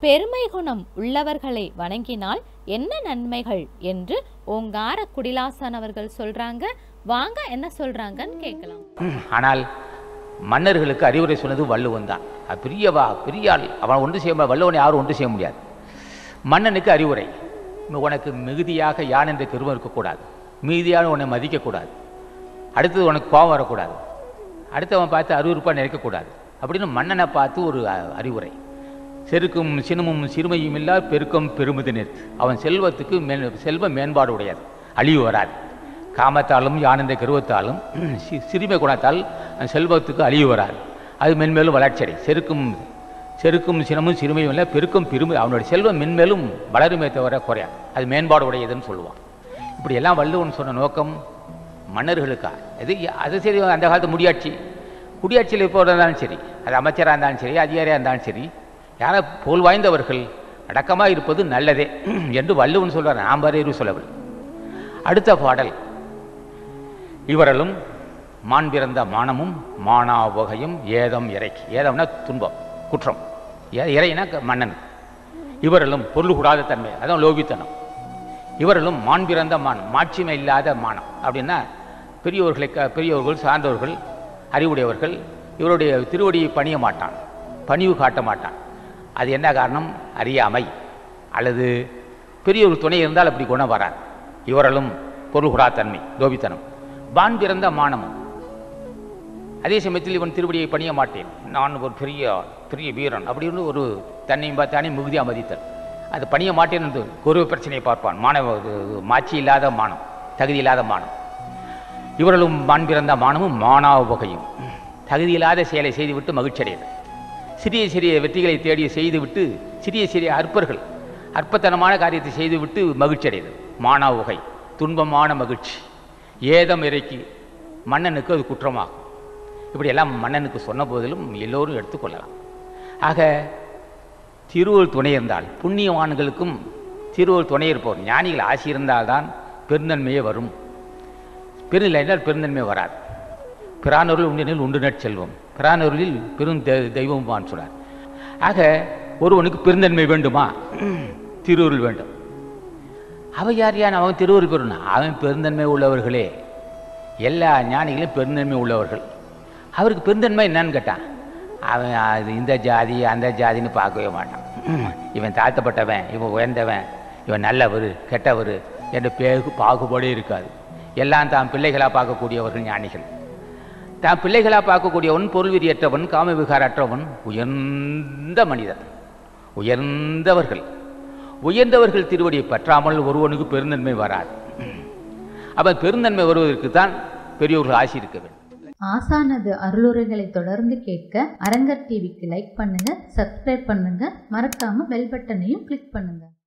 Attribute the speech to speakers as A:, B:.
A: பெருமை குணம் உள்ளவர்களை வணங்கினால் என்ன நன்மைகள் என்று ஓங்கார குடிலாசன் அவர்கள் சொல்றாங்க வாங்க என்ன சொல்றாங்கன்னு கேட்கலாம்
B: ம், ஆனால் மன்னர்களுக்கு அறிவுரை சொன்னது வள்ளுவன் தான் அது பெரியவா பெரிய ஆள் அவன் ஒன்று செய்ய முடியாது வள்ளுவனை யாரும் ஒன்று செய்ய முடியாது மன்னனுக்கு அறிவுரை உனக்கு மிகுதியாக யான் என்ற கருவம் இருக்கக்கூடாது மிகுதியாக உன்னை மதிக்கக்கூடாது அடுத்தது உனக்கு கோபம் வரக்கூடாது அடுத்தவன் பார்த்து அருவருப்பாக நினைக்கக்கூடாது அப்படின்னு மன்னனை பார்த்து ஒரு அ- அறிவுரை செருக்கும் சினமும் சிறுமையும் இல்லா பெருக்கம் பெருமிது நிறுத்து அவன் செல்வத்துக்கு மேல் செல்வ மேம்பாடு உடையது அழிவு வராது காமத்தாலும் யானந்த கருவத்தாலும் சி- சிறுமை குணத்தால் அந்த செல்வத்துக்கு அழிவு வராது அது மென்மேலும் வளர்ச்சியடை செருக்கும் செருக்கும் சினமும் சிறுமையும் இல்லை பெருக்கும் பெருமை அவனுடைய செல்வம் மென்மேலும் வளருமே தவிர குறையாது அது மேம்பாடு உடையதுன்னு சொல்லுவான் இப்படி எல்லாம் வள்ளுவன் சொன்ன நோக்கம் மன்னர்களுக்கா இது அது சரி அந்த காலத்து முடியாட்சி குடியாட்சியில் இப்போ இருந்தாலும் சரி அது அமைச்சராக இருந்தாலும் சரி அதிகாரியாக இருந்தாலும் சரி யாரோ புகழ் வாய்ந்தவர்கள் அடக்கமாக இருப்பது நல்லதே என்று வள்ளுவன் சொல்வார் நாம் வரையறு சொல்லவில்லை அடுத்த பாடல் இவரலும் மான் பிறந்த மானமும் மானா வகையும் ஏதம் இறைக்கு ஏதம்னா துன்பம் குற்றம் ஏ- இறைனா க- மன்னன் இவரலும் பொருள் கூடாத தன்மை அதான் லோபித்தனம் இவர்களும் மான் பிறந்த மான் மாட்சிமை இல்லாத மானம் அப்படின்னா பெரியவர்களை க- பெரியவர்கள் சார்ந்தவர்கள் அறிவுடையவர்கள் இவருடைய திருவடியை பணிய மாட்டான் பணிவு காட்ட மாட்டான் அது என்ன காரணம் அறியாமை அல்லது பெரியவர் துணை இருந்தால் அப்படி குணம் வராது இவர்களும் பொருள்குடாத்தன்மை லோபித்தனம் வான் பிறந்த மானமும் அதே சமயத்தில் இவன் திருவடியை பணிய மாட்டேன் நான் ஒரு பெரிய பெரிய வீரன் அப்படின்னு ஒரு தன்னையும் பார்த்தானே மிகுதியாக மதித்தல் அது பணிய மாட்டேன் என்று குரு பிரச்சனையை பார்ப்பான் மாணவ இது மாட்சி இல்லாத மானம் தகுதி இல்லாத மானம் இவர்களும் மான் பிறந்த மானமும் மானாவ வகையும் தகுதியில்லாத செயலை செய்துவிட்டு மகிழ்ச்சி அடையது சிறிய சிறிய வெற்றிகளை தேடி செய்துவிட்டு சிறிய சிறிய அற்பர்கள் அற்பத்தனமான காரியத்தை செய்துவிட்டு மகிழ்ச்சி அடையது மானாவ வகை துன்பமான மகிழ்ச்சி ஏதம் இறைக்கி மன்னனுக்கு அது குற்றமாகும் இப்படியெல்லாம் மன்னனுக்கு சொன்ன போதிலும் எல்லோரும் எடுத்துக்கொள்ளலாம் ஆக திருவள்ளுவர் துணை இருந்தால் புண்ணியவான்களுக்கும் திருவள்ளுவர் துணை இருப்பவர் ஞானிகள் ஆசி இருந்தால்தான் பெருந்தன்மையே வரும் பெருநிலை என்றால் பெருந்தன்மை வராது பிரானொருள் உண்டினில் உண்டு நற்செல்வம் பிரானொருளில் பெரும் தெ- தெய்வமான் சொன்னார் ஆக ஒருவனுக்கு பெருந்தன்மை வேண்டுமா திருவருள் வேண்டும் அவன் யார் யான் அவன் திருவருள் பெறணும் அவன் பெருந்தன்மை உள்ளவர்களே எல்லா ஞானிகளும் பெருந்தன்மை உள்ளவர்கள் அவருக்கு பெருந்தன்மை என்னன்னு கேட்டான் அவன் அது இந்த ஜாதி அந்த ஜாதின்னு பார்க்கவே மாட்டான் இவன் தாழ்த்தப்பட்டவன் இவன் உயர்ந்தவன் இவன் நல்லவர் கெட்டவர் என்ற பேருக்கு பாகுபாடே இருக்காது எல்லாம் தான் பிள்ளைகளாக பார்க்கக்கூடியவர்கள் ஞானிகள் தான் பிள்ளைகளாக பார்க்கக்கூடியவன் பொருள்விரியற்றவன் காம விகாரற்றவன் உயர்ந்த மனிதன் உயர்ந்தவர்கள் உயர்ந்தவர்கள் திருவடியை பற்றாமல் ஒருவனுக்கு பெருந்தன்மை வராது அவன் பெருந்தன்மை வருவதற்கு தான் பெரியோர்கள் ஆசி இருக்க வேண்டும்
C: ஆசானது அருளுரைகளை தொடர்ந்து கேட்க அரங்கர் டிவிக்கு லைக் பண்ணுங்க சப்ஸ்கிரைப் பண்ணுங்க மறக்காம பெல் பட்டனையும் கிளிக் பண்ணுங்க